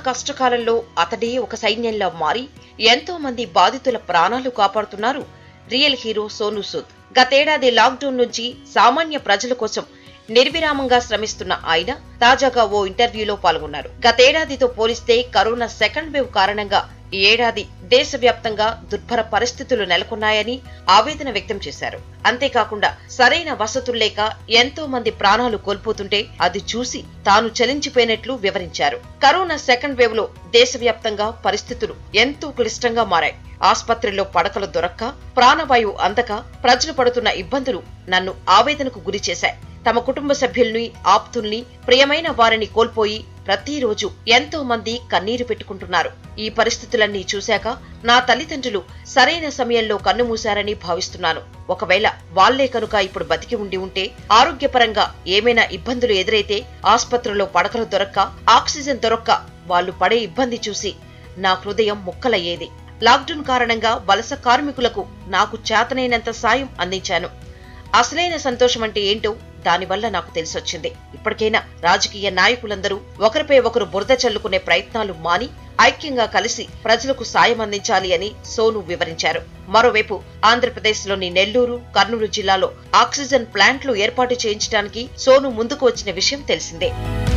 కష్టకాలంలో అతడే ఒక సైన్యంలా మారి ఎంతో మంది బాధితుల ప్రాణాలు కాపాడుతున్నారు రియల్ హీరో సోను సూద్ గతేడాది లాక్డౌన్ నుంచి సామాన్య ప్రజల కోసం నిర్విరామంగా శ్రమిస్తున్న ఆయన తాజాగా ఓ ఇంటర్వ్యూలో పాల్గొన్నారు గతేడాదితో పోలిస్తే కరోనా సెకండ్ వేవ్ కారణంగా ఈ ఏడాది దేశవ్యాప్తంగా దుర్భర పరిస్థితులు నెలకొన్నాయని ఆవేదన వ్యక్తం చేశారు అంతేకాకుండా సరైన వసతులు లేక ఎంతో మంది ప్రాణాలు కోల్పోతుంటే అది చూసి తాను చలించిపోయినట్లు వివరించారు కరోనా సెకండ్ వేవ్ లో దేశవ్యాప్తంగా పరిస్థితులు ఎంతో క్లిష్టంగా మారాయి ఆస్పత్రిలో పడకలు దొరక్క ప్రాణవాయువు అందక ప్రజలు పడుతున్న ఇబ్బందులు నన్ను ఆవేదనకు గురి చేశాయి తమ కుటుంబ సభ్యుల్ని ఆప్తుల్ని ప్రియమైన వారిని కోల్పోయి ప్రతిరోజు ఎంతో మంది కన్నీరు పెట్టుకుంటున్నారు ఈ పరిస్థితులన్నీ చూశాక నా తల్లిదండ్రులు సరైన సమయంలో కన్నుమూశారని భావిస్తున్నాను ఒకవేళ వాళ్లే కనుక ఇప్పుడు బతికి ఉండి ఉంటే ఆరోగ్యపరంగా ఏమైనా ఇబ్బందులు ఎదురైతే ఆస్పత్రిలో పడకలు దొరక్క ఆక్సిజన్ దొరక్క వాళ్ళు పడే ఇబ్బంది చూసి నా హృదయం ముక్కలయ్యేది లాక్డౌన్ కారణంగా వలస కార్మికులకు నాకు చేతనైనంత సాయం అందించాను అసలైన సంతోషం అంటే ఏంటో దానివల్ల నాకు తెలిసొచ్చింది ఇప్పటికైనా రాజకీయ నాయకులందరూ ఒకరిపై ఒకరు బురద చల్లుకునే ప్రయత్నాలు మాని ఐక్యంగా కలిసి ప్రజలకు సాయం అందించాలి అని సోను వివరించారు మరోవైపు ఆంధ్రప్రదేశ్లోని నెల్లూరు కర్నూలు జిల్లాలో ఆక్సిజన్ ప్లాంట్లు ఏర్పాటు చేయించడానికి సోను ముందుకు వచ్చిన విషయం తెలిసిందే